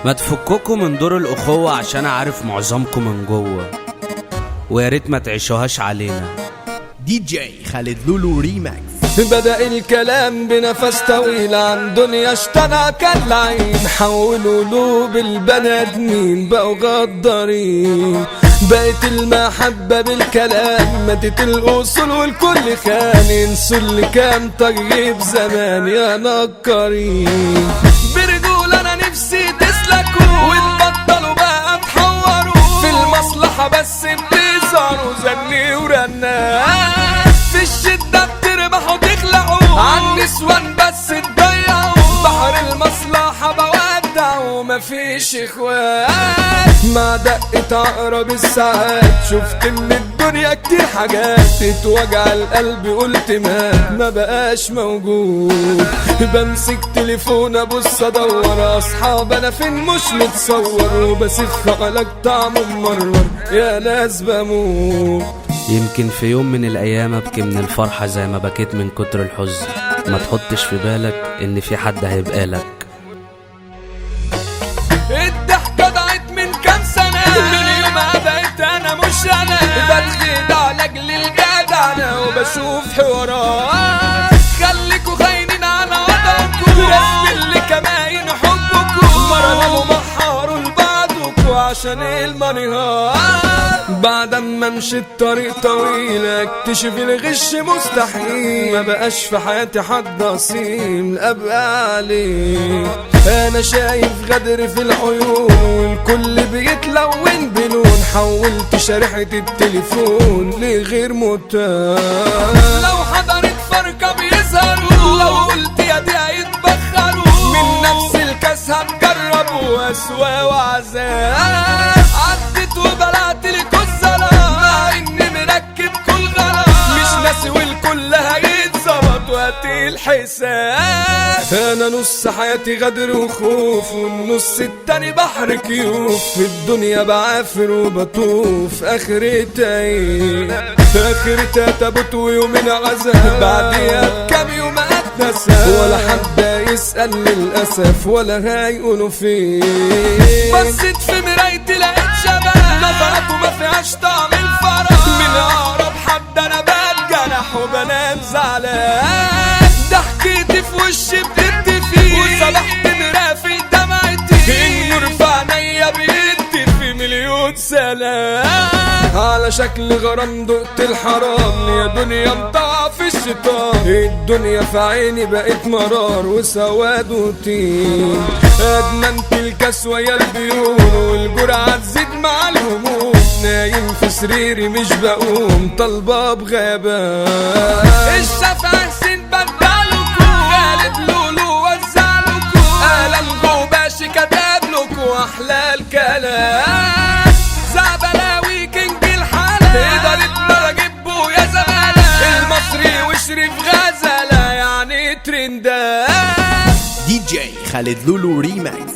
ما تفككوا من دور الأخوة عشان أعرف معظمكم من جوه ويا ريت ما تعيشوهاش علينا دي جي خالد لولو ريماكس بدأ الكلام بنفس طويل عن دنيا اشتنى كالعين حولوا قلوب البني ادمين بقوا غدارين بقت المحبة بالكلام ماتت الأصول والكل خان ينسوا اللي كان طيب زمان يا نكرين برجول أنا نفسي تسلكوا وتبطلوا بقى تحوروا في المصلحة بس بتظهروا زني ورنات في الشدة بتربحوا تخلعوا عن نسوان بس تضيعوا بحر المصلحة بودع ومفيش اخوات مع دقة عقرب الساعات شفت ان الدنيا كتير حاجات تتوجع القلب قلت مات ما بقاش موجود بمسك تليفون ابص ادور اصحاب انا فين مش متصور وبسف على طعم ممرر يا ناس بموت يمكن في يوم من الأيام أبكي من الفرحة زي ما بكيت من كتر الحزن ما تحطش في بالك إن في حد هيبقى لك الضحكة ضاعت من كام سنة من يومها بقيت أنا مش أنا بتخدع لأجل الجدع أنا وبشوف حوارات خليكوا خاينين على وضعكوا رسم اللي كماين حبكوا مرة محاروا لبعضكوا عشان المنهار بعد ما مشيت طريق طويل اكتشف الغش مستحيل ما بقاش في حياتي حد اصيل ابقى عليه انا شايف غدر في العيون والكل بيتلون بلون حولت شريحة التليفون لغير متاح لو حضرت فرقة بيظهروا لو قلت يا دي هيتبخروا من نفس الكاس هتجربوا أسوا وعذاب عدت وبلعت الكسرة مع اني مركب كل غلط مش ناسي والكل هيتظبط وقت الحساب انا نص حياتي غدر وخوف والنص التاني بحر كيوف في الدنيا بعافر وبطوف اخرتها ايه اخرتها تابوت ويومين عذاب بعديها بكام يوم اتنسى ولا حد يسأل للأسف ولا هيقولوا فيه بصيت في مرايتي لقيت شباب نظرات وما فيهاش طعم الفرح من أقرب حد أنا بتجرح وبنام زعلان ضحكتي في وشي بتدفي وصبحت مرافق دمعتي النور في عينيا بيدي في مليون سلام على شكل غرام دقت الحرام يا دنيا مطاع في الشيطان الدنيا في عيني بقت مرار وسواد وطين ادمنت الكسوة يا البيون والجرعة تزيد مع الهموم نايم في سريري مش بقوم طالبة بغابة الشافع حسين بدلكوا خالد لولو وزعلكوا قلم غوباشي كتبلكوا احلى الكلام زعبلاوي كينج الحلال إدارة مراجبه يا زمالة المصري وشريف غزالة يعني ترندات دي جي خالد لولو ريماكس